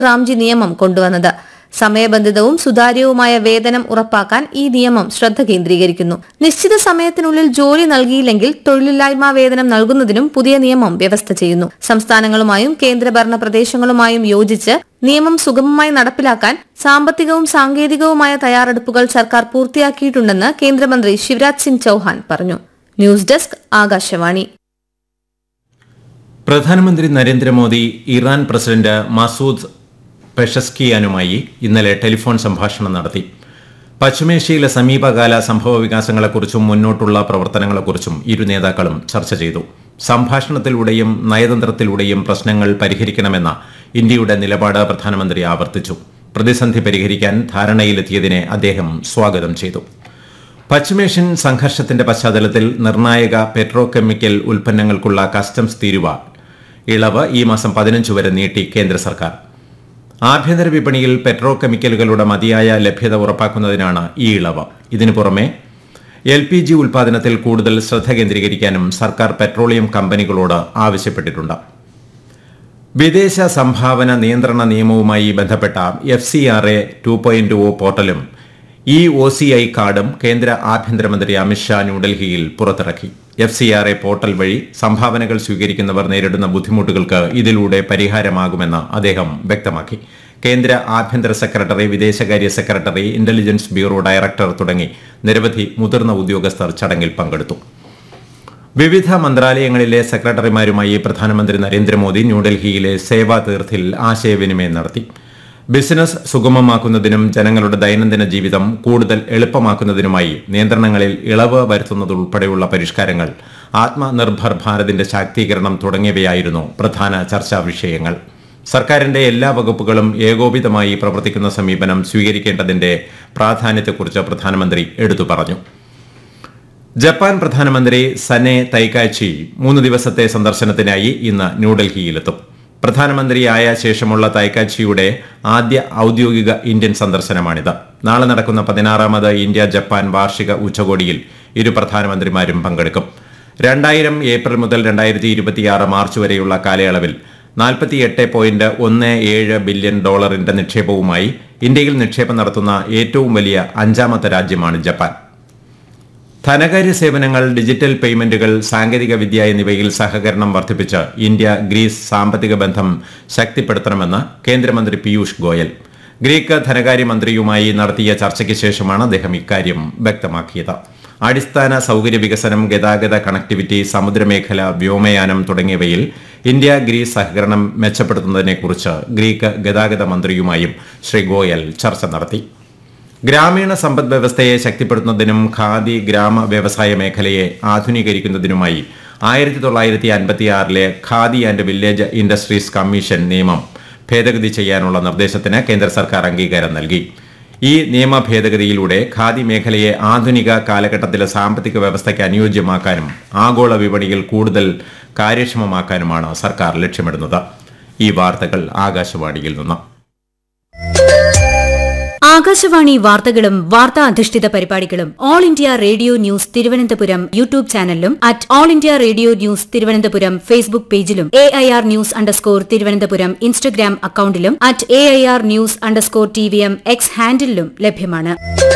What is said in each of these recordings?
റാംജി നിയമം കൊണ്ടുവന്നത് സമയബന്ധിതവും സുതാര്യവുമായ വേതനം ഉറപ്പാക്കാൻ ഈ നിയമം ശ്രദ്ധ കേന്ദ്രീകരിക്കുന്നു നിശ്ചിത സമയത്തിനുള്ളിൽ ജോലി നൽകിയില്ലെങ്കിൽ തൊഴിലില്ലായ്മ വേതനം നൽകുന്നതിനും പുതിയ നിയമം വ്യവസ്ഥ ചെയ്യുന്നു സംസ്ഥാനങ്ങളുമായും കേന്ദ്രഭരണ പ്രദേശങ്ങളുമായും യോജിച്ച് നിയമം സുഗമമായി നടപ്പിലാക്കാൻ സാമ്പത്തികവും സാങ്കേതികവുമായ തയ്യാറെടുപ്പുകൾ സർക്കാർ പൂർത്തിയാക്കിയിട്ടുണ്ടെന്ന് കേന്ദ്രമന്ത്രി ശിവരാജ് സിംഗ് ചൌഹാൻ പറഞ്ഞു ന്യൂസ് ഡെസ്ക് ആകാശവാണി പ്രധാനമന്ത്രി നരേന്ദ്രമോദി ഇറാൻ പ്രസിഡന്റ് മസൂദ് പെഷസ്കിയാനുമായി ഇന്നലെ ടെലിഫോൺ സംഭാഷണം നടത്തി പശ്ചിമേഷ്യയിലെ സമീപകാല സംഭവ വികാസങ്ങളെക്കുറിച്ചും മുന്നോട്ടുള്ള പ്രവർത്തനങ്ങളെക്കുറിച്ചും ഇരു നേതാക്കളും ചർച്ച ചെയ്തു സംഭാഷണത്തിലൂടെയും നയതന്ത്രത്തിലൂടെയും പ്രശ്നങ്ങൾ പരിഹരിക്കണമെന്ന ഇന്ത്യയുടെ നിലപാട് പ്രധാനമന്ത്രി ആവർത്തിച്ചു പ്രതിസന്ധി പരിഹരിക്കാൻ ധാരണയിലെത്തിയതിനെ അദ്ദേഹം സ്വാഗതം ചെയ്തു പശ്ചിമേഷ്യൻ സംഘർഷത്തിന്റെ പശ്ചാത്തലത്തിൽ നിർണായക പെട്രോ കെമിക്കൽ ഉൽപ്പന്നങ്ങൾക്കുള്ള കസ്റ്റംസ് തീരുവ ഇളവ് ഈ മാസം പതിനഞ്ച് വരെ നീട്ടി കേന്ദ്ര സർക്കാർ ആഭ്യന്തര വിപണിയിൽ പെട്രോ കെമിക്കലുകളുടെ മതിയായ ലഭ്യത ഉറപ്പാക്കുന്നതിനാണ് ഈ ഇളവ് ഇതിനു പുറമെ എൽ പി ജി ഉൽപാദനത്തിൽ കൂടുതൽ ശ്രദ്ധ കേന്ദ്രീകരിക്കാനും സർക്കാർ പെട്രോളിയം കമ്പനികളോട് ആവശ്യപ്പെട്ടിട്ടുണ്ട് വിദേശ സംഭാവന നിയന്ത്രണ നിയമവുമായി ബന്ധപ്പെട്ട F C R A two point O പോർട്ടലും ഇ ഒ സി ഐ കാർഡും കേന്ദ്ര ആഭ്യന്തരമന്ത്രി അമിത്ഷാ ന്യൂഡൽഹിയിൽ പുറത്തിറക്കി F C R A portal വഴി സംഭാവനകൾ സ്വീകരിക്കുന്നവർ നേരിടുന്ന ബുദ്ധിമുട്ടുകൾക്ക് ഇതിലൂടെ പരിഹാരമാകുമെന്ന് അദ്ദേഹം വ്യക്തമാക്കി കേന്ദ്ര ആഭ്യന്തര സെക്രട്ടറി വിദേശകാര്യ സെക്രട്ടറി ഇന്റലിജൻസ് ബ്യൂറോ ഡയറക്ടർ തുടങ്ങി നിരവധി മുതിർന്ന ഉദ്യോഗസ്ഥർ ചടങ്ങിൽ പങ്കെടുത്തു വിവിധ മന്ത്രാലയങ്ങളിലെ സെക്രട്ടറിമാരുമായി പ്രധാനമന്ത്രി നരേന്ദ്രമോദി ന്യൂഡൽഹിയിലെ സേവാ തീർത്ഥിൽ ആശയവിനിമയം നടത്തി ബിസിനസ് സുഗമമാക്കുന്നതിനും ജനങ്ങളുടെ ദൈനംദിന ജീവിതം കൂടുതൽ എളുപ്പമാക്കുന്നതിനുമായി നിയന്ത്രണങ്ങളിൽ ഇളവ് വരുത്തുന്നതുൾപ്പെടെയുള്ള പരിഷ്കാരങ്ങൾ ആത്മനിർഭർ ഭാരതിന്റെ ശാക്തീകരണം തുടങ്ങിയവയായിരുന്നു പ്രധാന ചർച്ചാ വിഷയങ്ങൾ സർക്കാരിന്റെ എല്ലാ വകുപ്പുകളും ഏകോപിതമായി പ്രവർത്തിക്കുന്ന സമീപനം സ്വീകരിക്കേണ്ടതിന്റെ പ്രാധാന്യത്തെക്കുറിച്ച് പ്രധാനമന്ത്രി എടുത്തു പറഞ്ഞു ജപ്പാൻ പ്രധാനമന്ത്രി സനെ തൈക്കാച്ചി മൂന്ന് ദിവസത്തെ സന്ദർശനത്തിനായി ഇന്ന് ന്യൂഡൽഹിയിലെത്തും പ്രധാനമന്ത്രിയായ ശേഷമുള്ള തൈക്കാച്ചിയുടെ ആദ്യ ഔദ്യോഗിക ഇന്ത്യൻ സന്ദർശനമാണിത് നാളെ നടക്കുന്ന പതിനാറാമത് ഇന്ത്യ ജപ്പാൻ വാർഷിക ഉച്ചകോടിയിൽ ഇരു പ്രധാനമന്ത്രിമാരും പങ്കെടുക്കും രണ്ടായിരം ഏപ്രിൽ മുതൽ രണ്ടായിരത്തി ഇരുപത്തിയാറ് മാർച്ച് വരെയുള്ള കാലയളവിൽ നാൽപ്പത്തിയെട്ട് പോയിന്റ് ഒന്ന് ഏഴ് ബില്യൺ ഡോളറിന്റെ നിക്ഷേപവുമായി ഇന്ത്യയിൽ നിക്ഷേപം നടത്തുന്ന ഏറ്റവും വലിയ അഞ്ചാമത്തെ രാജ്യമാണ് ജപ്പാൻ ധനകാര്യ സേവനങ്ങൾ ഡിജിറ്റൽ പേയ്മെന്റുകൾ സാങ്കേതിക വിദ്യ എന്നിവയിൽ സഹകരണം വർദ്ധിപ്പിച്ച് ഇന്ത്യ ഗ്രീസ് സാമ്പത്തിക ബന്ധം ശക്തിപ്പെടുത്തണമെന്ന് കേന്ദ്രമന്ത്രി പീയൂഷ് ഗോയൽ ഗ്രീക്ക് ധനകാര്യമന്ത്രിയുമായി നടത്തിയ ചർച്ചയ്ക്ക് ശേഷമാണ് അദ്ദേഹം ഇക്കാര്യം വ്യക്തമാക്കിയത് അടിസ്ഥാന സൗകര്യ വികസനം ഗതാഗത കണക്ടിവിറ്റി സമുദ്രമേഖല വ്യോമയാനം തുടങ്ങിയവയിൽ ഇന്ത്യ ഗ്രീസ് സഹകരണം മെച്ചപ്പെടുത്തുന്നതിനെക്കുറിച്ച് ഗ്രീക്ക് ഗതാഗത മന്ത്രിയുമായും ശ്രീ ഗോയൽ ചർച്ച നടത്തി ഗ്രാമീണ സമ്പദ് വ്യവസ്ഥയെ ശക്തിപ്പെടുത്തുന്നതിനും ഖാദി ഗ്രാമ വ്യവസായ മേഖലയെ ആധുനീകരിക്കുന്നതിനുമായി ആയിരത്തി തൊള്ളായിരത്തി അൻപത്തിയാറിലെ Khadi and village industries commission നിയമം ഭേദഗതി ചെയ്യാനുള്ള നിർദ്ദേശത്തിന് കേന്ദ്ര സർക്കാർ അംഗീകാരം നൽകി ഈ നിയമ ഭേദഗതിയിലൂടെ ഖാദി മേഖലയെ ആധുനിക കാലഘട്ടത്തിലെ സാമ്പത്തിക വ്യവസ്ഥയ്ക്ക് അനുയോജ്യമാക്കാനും ആഗോള വിപണിയിൽ കൂടുതൽ കാര്യക്ഷമമാക്കാനുമാണ് സർക്കാർ ലക്ഷ്യമിടുന്നത് ഈ വാർത്തകൾ ആകാശവാണിയിൽ നിന്ന് ആകാശവാണി വാർത്തകളും വാർത്താ അധിഷ്ഠിത പരിപാടികളും All India Radio News Thiruvananthapuram YouTube ചാനലിലും at All India Radio News Thiruvananthapuram Facebook പേജിലും A I R news underscore Thiruvananthapuram Instagram അക്കൌണ്ടിലും at A I R news underscore T V M X ഹാൻഡിലും ലഭ്യമാണ്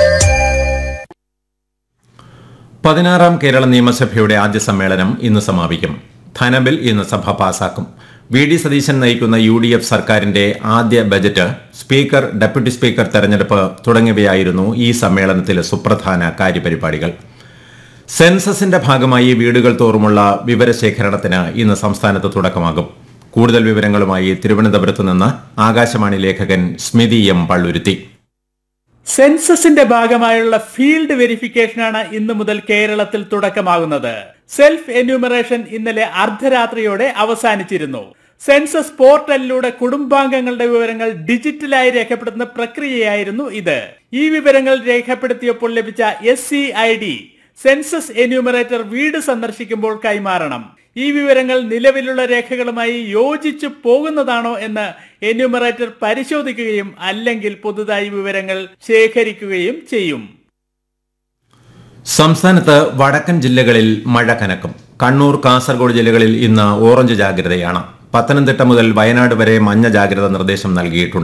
പതിനാറാം കേരള നിയമസഭയുടെ ആദ്യ സമ്മേളനം ഇന്ന് സമാപിക്കും ധനബിൽ ഇന്ന് സഭ പാസാക്കും വി ഡി സതീശൻ നയിക്കുന്ന യു ഡി എഫ് സർക്കാരിന്റെ ആദ്യ ബജറ്റ് സ്പീക്കർ ഡെപ്യൂട്ടി സ്പീക്കർ തെരഞ്ഞെടുപ്പ് തുടങ്ങിയവയായിരുന്നു ഈ സമ്മേളനത്തിലെ സുപ്രധാന കാര്യപരിപാടികൾ സെൻസസിന്റെ ഭാഗമായി വീടുകൾ തോറുമുള്ള വിവരശേഖരണത്തിന് ഇന്ന് സംസ്ഥാനത്ത് തുടക്കമാകും കൂടുതൽ വിവരങ്ങളുമായി തിരുവനന്തപുരത്ത് നിന്ന് ആകാശവാണി ലേഖകൻ സ്മിതി എം പള്ളുരുത്തി സെൻസസിന്റെ ഭാഗമായുള്ള ഫീൽഡ് വെരിഫിക്കേഷനാണ് ഇന്നു മുതൽ കേരളത്തിൽ തുടക്കമാകുന്നത് സെൽഫ് എന്യൂമറേഷൻ ഇന്നലെ അർദ്ധരാത്രിയോടെ അവസാനിച്ചിരുന്നു സെൻസസ് പോർട്ടലിലൂടെ കുടുംബാംഗങ്ങളുടെ വിവരങ്ങൾ ഡിജിറ്റലായി രേഖപ്പെടുത്തുന്ന പ്രക്രിയയായിരുന്നു ഇത് ഈ വിവരങ്ങൾ രേഖപ്പെടുത്തിയപ്പോൾ ലഭിച്ച S C I D census enumerator വീട് സന്ദർശിക്കുമ്പോൾ കൈമാറണം ഈ വിവരങ്ങൾ നിലവിലുള്ള രേഖകളുമായി യോജിച്ചു പോകുന്നതാണോ എന്ന് എന്യൂമറേറ്റർ പരിശോധിക്കുകയും അല്ലെങ്കിൽ പുതുതായി വിവരങ്ങൾ ശേഖരിക്കുകയും ചെയ്യും സംസ്ഥാനത്ത് വടക്കൻ ജില്ലകളിൽ മഴ കനക്കും കണ്ണൂർ കാസർഗോഡ് ജില്ലകളിൽ ഇന്ന് ഓറഞ്ച് ജാഗ്രതയാണ് പത്തനംതിട്ട മുതൽ വയനാട് വരെ മഞ്ഞ ജാഗ്രത നിർദ്ദേശം നൽകിയിട്ടുണ്ട്